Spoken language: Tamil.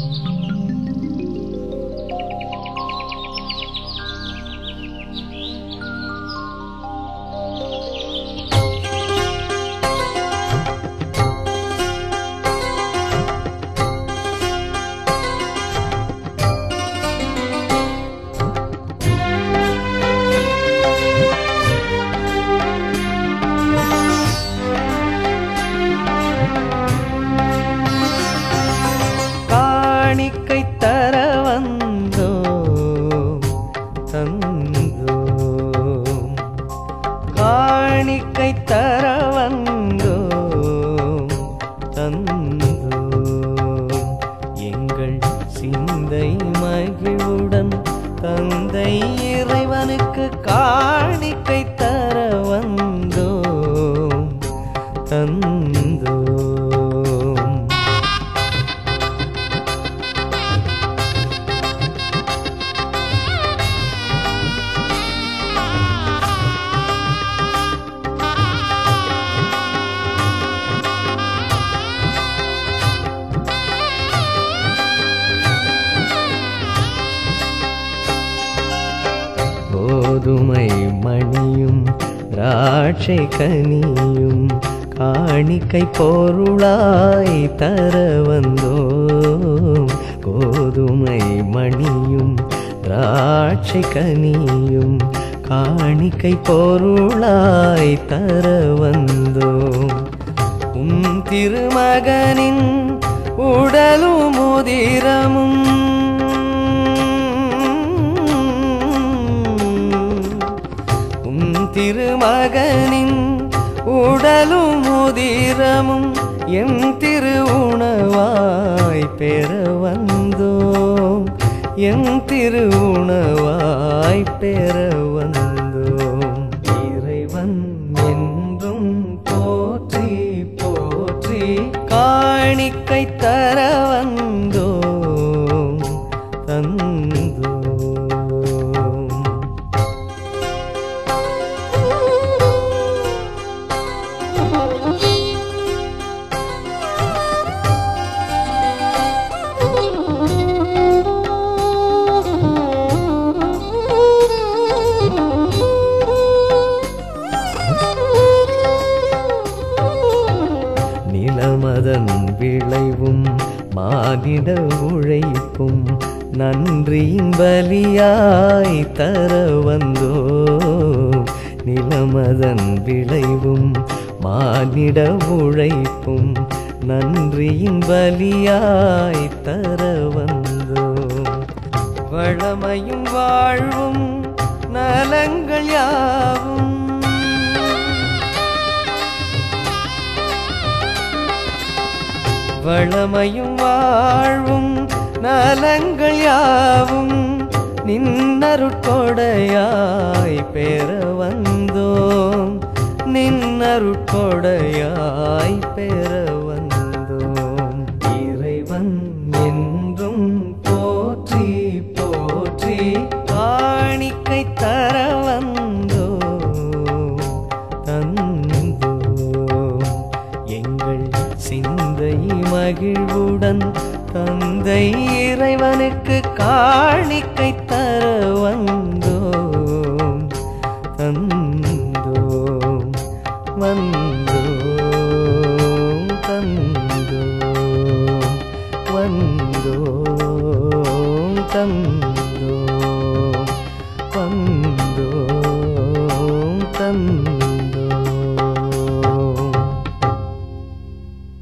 காணிக்கை தர வந்தோ தந்தோ காணிக்கை தர வந்தோ தந்தோ எங்கள் சிந்தை மகிழ்வுடன் தந்தை இறைவனுக்கு காணிக்கை தர வந்தோ தந்தோ கோதுமை மணியும் திராட்சை கனியும் காணிக்கை பொருளாய் தர வந்தோம் கோதுமை மணியும் திராட்சை கனியும் காணிக்கை பொருளாய் தர வந்தோம் உம் திருமகனின் உடலும் உதிரமும் உம் திருமகனின் உடலும் உதிரமும் எம் திரு உணவாய் பெற வந்தோம் எம் திரு உணவாய் பெற வந்தோம் இறைவன் என்றும் போற்றி போற்றி காணிக்கை தர வந்தோம் தந்தோம் நிலமதன் விளைவும் மானிட உழைப்பும் நன்றியின் பலியாய் தர வந்தோ நிலமதன் விளைவும் மானிட உழைப்பும் நன்றியின் பலியாய் தர வந்தோ வளமையும் வாழ்வும் நலங்கள் யாவும் வளமையும் வாழ்வும் நலங்கள் யாவும் நின்னருட்கொடையாய் பெற வந்தோம் நின்னருட்கொடையாய் பெற வந்தோம் இறைவன் என்றும் போற்றி போற்றி காணிக்கை தர வந்தோம் தந்தோம் எங்கள் சிந்தை மகிழ்வுடன் தந்தை இறைவனுக்கு காணிக்கை தர வந்தோம் தந்தோம் வந்தோம் தந்தோம் வந்தோம் தந்தோம் வந்தோம் தந்தோம்